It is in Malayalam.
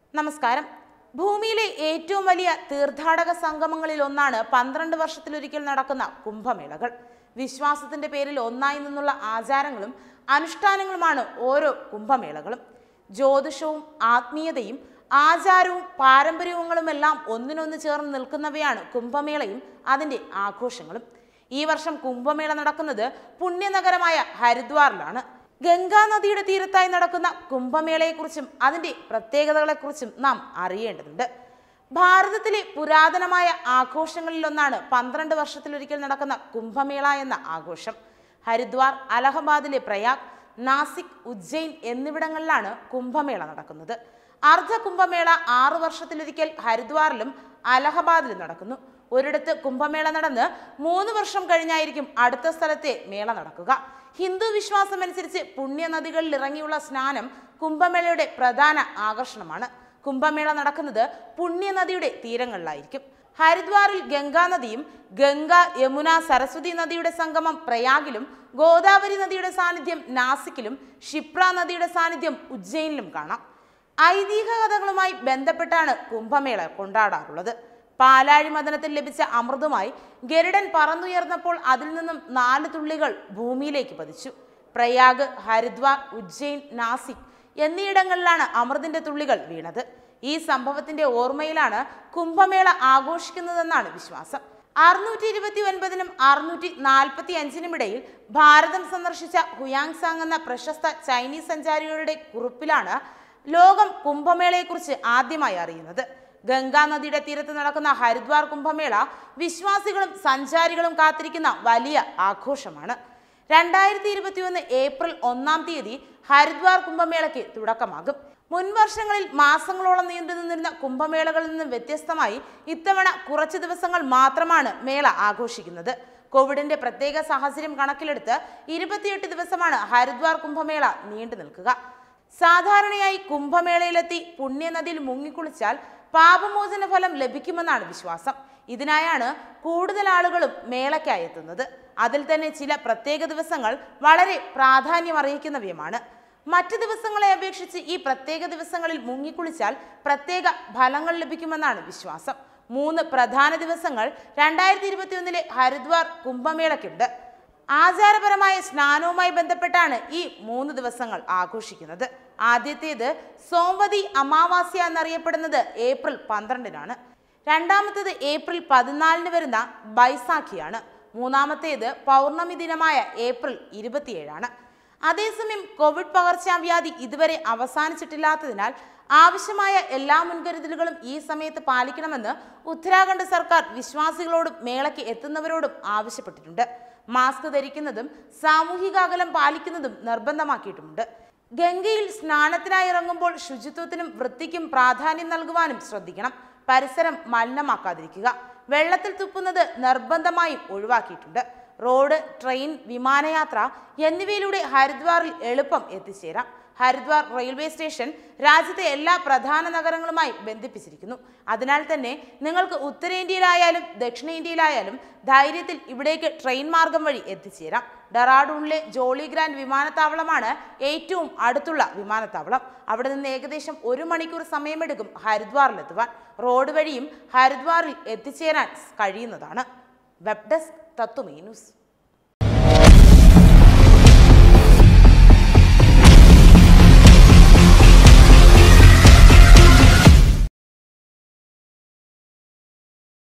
നമസ്കാരം ഭൂമിയിലെ ഏറ്റവും വലിയ തീർത്ഥാടക സംഗമങ്ങളിൽ ഒന്നാണ് പന്ത്രണ്ട് വർഷത്തിലൊരിക്കൽ നടക്കുന്ന കുംഭമേളകൾ വിശ്വാസത്തിന്റെ പേരിൽ ഒന്നായി നിന്നുള്ള ആചാരങ്ങളും അനുഷ്ഠാനങ്ങളുമാണ് ഓരോ കുംഭമേളകളും ജ്യോതിഷവും ആത്മീയതയും ആചാരവും പാരമ്പര്യങ്ങളുമെല്ലാം ഒന്നിനൊന്ന് ചേർന്ന് നിൽക്കുന്നവയാണ് കുംഭമേളയും അതിൻ്റെ ആഘോഷങ്ങളും ഈ വർഷം കുംഭമേള നടക്കുന്നത് പുണ്യനഗരമായ ഹരിദ്വാറിലാണ് ഗംഗാ നദിയുടെ തീരത്തായി നടക്കുന്ന കുംഭമേളയെക്കുറിച്ചും അതിൻ്റെ പ്രത്യേകതകളെക്കുറിച്ചും നാം അറിയേണ്ടതുണ്ട് ഭാരതത്തിലെ പുരാതനമായ ആഘോഷങ്ങളിലൊന്നാണ് പന്ത്രണ്ട് വർഷത്തിലൊരിക്കൽ നടക്കുന്ന കുംഭമേള എന്ന ആഘോഷം ഹരിദ്വാർ അലഹബാദിലെ പ്രയാഗ് നാസിക് ഉജ്ജയിൻ എന്നിവിടങ്ങളിലാണ് കുംഭമേള നടക്കുന്നത് അർദ്ധ കുംഭമേള ആറു വർഷത്തിലൊരിക്കൽ ഹരിദ്വാറിലും അലഹബാദിലും നടക്കുന്നു ഒരിടത്ത് കുംഭമേള നടന്ന് മൂന്ന് വർഷം കഴിഞ്ഞായിരിക്കും അടുത്ത സ്ഥലത്തെ മേള നടക്കുക ഹിന്ദു വിശ്വാസമനുസരിച്ച് പുണ്യനദികളിൽ ഇറങ്ങിയുള്ള സ്നാനം കുംഭമേളയുടെ പ്രധാന ആകർഷണമാണ് കുംഭമേള നടക്കുന്നത് പുണ്യനദിയുടെ തീരങ്ങളിലായിരിക്കും ഹരിദ്വാറിൽ ഗംഗാ നദിയും ഗംഗ യമുന സരസ്വതി നദിയുടെ സംഗമം പ്രയാഗിലും ഗോദാവരി നദിയുടെ സാന്നിധ്യം നാസിക്കിലും ക്ഷിപ്ര നദിയുടെ സാന്നിധ്യം ഉജ്ജയിനിലും കാണാം ഐതിഹ്യ കഥകളുമായി ബന്ധപ്പെട്ടാണ് കുംഭമേള കൊണ്ടാടാറുള്ളത് പാലാഴി മദനത്തിൽ ലഭിച്ച അമൃതുമായി ഗരുഡൻ പറന്നുയർന്നപ്പോൾ അതിൽ നിന്നും നാല് തുള്ളികൾ ഭൂമിയിലേക്ക് പതിച്ചു പ്രയാഗ് ഹരിദ്വാർ ഉജ്ജയിൻ നാസിക് എന്നീയിടങ്ങളിലാണ് അമൃതിന്റെ തുള്ളികൾ വീണത് ഈ സംഭവത്തിന്റെ ഓർമ്മയിലാണ് കുംഭമേള ആഘോഷിക്കുന്നതെന്നാണ് വിശ്വാസം അറുന്നൂറ്റി ഇരുപത്തി ഒൻപതിനും അറുന്നൂറ്റി നാൽപ്പത്തി അഞ്ചിനും ഇടയിൽ ഭാരതം സന്ദർശിച്ച ഹുയാങ് സാങ് എന്ന പ്രശസ്ത ചൈനീസ് സഞ്ചാരികളുടെ കുറിപ്പിലാണ് ലോകം കുംഭമേളയെക്കുറിച്ച് ആദ്യമായി അറിയുന്നത് ഗംഗാ നദിയുടെ തീരത്ത് നടക്കുന്ന ഹരിദ്വാർ കുംഭമേള വിശ്വാസികളും സഞ്ചാരികളും കാത്തിരിക്കുന്ന വലിയ ആഘോഷമാണ് രണ്ടായിരത്തി ഇരുപത്തിയൊന്ന് ഏപ്രിൽ ഒന്നാം തീയതി ഹരിദ്വാർ കുംഭമേളയ്ക്ക് തുടക്കമാകും മുൻ വർഷങ്ങളിൽ മാസങ്ങളോളം നീണ്ടു നിന്നിരുന്ന കുംഭമേളകളിൽ നിന്നും വ്യത്യസ്തമായി ഇത്തവണ കുറച്ച് ദിവസങ്ങൾ മാത്രമാണ് മേള ആഘോഷിക്കുന്നത് കോവിഡിന്റെ പ്രത്യേക സാഹചര്യം കണക്കിലെടുത്ത് ഇരുപത്തിയെട്ട് ദിവസമാണ് ഹരിദ്വാർ കുംഭമേള നീണ്ടു നിൽക്കുക സാധാരണയായി കുംഭമേളയിലെത്തി പുണ്യനദിയിൽ മുങ്ങിക്കുളിച്ചാൽ പാപമോചന ഫലം ലഭിക്കുമെന്നാണ് വിശ്വാസം ഇതിനായാണ് കൂടുതൽ ആളുകളും മേളയ്ക്കായി എത്തുന്നത് അതിൽ തന്നെ ചില പ്രത്യേക ദിവസങ്ങൾ വളരെ പ്രാധാന്യം അർഹിക്കുന്നവയുമാണ് മറ്റു ദിവസങ്ങളെ അപേക്ഷിച്ച് ഈ പ്രത്യേക ദിവസങ്ങളിൽ മുങ്ങിക്കുളിച്ചാൽ പ്രത്യേക ഫലങ്ങൾ ലഭിക്കുമെന്നാണ് വിശ്വാസം മൂന്ന് പ്രധാന ദിവസങ്ങൾ രണ്ടായിരത്തി ഇരുപത്തിയൊന്നിലെ ഹരിദ്വാർ കുംഭമേളയ്ക്കുണ്ട് ആചാരപരമായ സ്നാനവുമായി ബന്ധപ്പെട്ടാണ് ഈ മൂന്ന് ദിവസങ്ങൾ ആഘോഷിക്കുന്നത് ആദ്യത്തേത് സോംവതി അമാവാസ്യ എന്നറിയപ്പെടുന്നത് ഏപ്രിൽ പന്ത്രണ്ടിനാണ് രണ്ടാമത്തേത് ഏപ്രിൽ പതിനാലിന് വരുന്ന ബൈസാഖിയാണ് മൂന്നാമത്തേത് പൗർണമി ദിനമായ ഏപ്രിൽ ഇരുപത്തിയേഴാണ് അതേസമയം കോവിഡ് പകർച്ചവ്യാധി ഇതുവരെ അവസാനിച്ചിട്ടില്ലാത്തതിനാൽ ആവശ്യമായ എല്ലാ മുൻകരുതലുകളും ഈ സമയത്ത് പാലിക്കണമെന്ന് ഉത്തരാഖണ്ഡ് സർക്കാർ വിശ്വാസികളോടും മേളയ്ക്ക് എത്തുന്നവരോടും ആവശ്യപ്പെട്ടിട്ടുണ്ട് മാസ്ക് ധരിക്കുന്നതും സാമൂഹിക അകലം പാലിക്കുന്നതും നിർബന്ധമാക്കിയിട്ടുമുണ്ട് ഗംഗയിൽ സ്നാനത്തിനായി ഇറങ്ങുമ്പോൾ ശുചിത്വത്തിനും വൃത്തിക്കും പ്രാധാന്യം നൽകുവാനും ശ്രദ്ധിക്കണം പരിസരം മലിനമാക്കാതിരിക്കുക വെള്ളത്തിൽ തുപ്പുന്നത് നിർബന്ധമായും ഒഴിവാക്കിയിട്ടുണ്ട് റോഡ് ട്രെയിൻ വിമാനയാത്ര എന്നിവയിലൂടെ ഹരിദ്വാറിൽ എളുപ്പം എത്തിച്ചേരാം ഹരിദ്വാർ റെയിൽവേ സ്റ്റേഷൻ രാജ്യത്തെ എല്ലാ പ്രധാന നഗരങ്ങളുമായി ബന്ധിപ്പിച്ചിരിക്കുന്നു അതിനാൽ തന്നെ നിങ്ങൾക്ക് ഉത്തരേന്ത്യയിലായാലും ദക്ഷിണേന്ത്യയിലായാലും ധൈര്യത്തിൽ ഇവിടേക്ക് ട്രെയിൻ മാർഗം വഴി എത്തിച്ചേരാം ഡെറാഡൂണിലെ ജോളി ഗ്രാൻഡ് വിമാനത്താവളമാണ് ഏറ്റവും അടുത്തുള്ള വിമാനത്താവളം അവിടെ നിന്ന് ഏകദേശം ഒരു മണിക്കൂർ സമയമെടുക്കും ഹരിദ്വാറിലെത്തുവാൻ റോഡ് വഴിയും ഹരിദ്വാറിൽ എത്തിച്ചേരാൻ കഴിയുന്നതാണ് വെബ് ഡെസ്ക് തത്വമേ ന്യൂസ്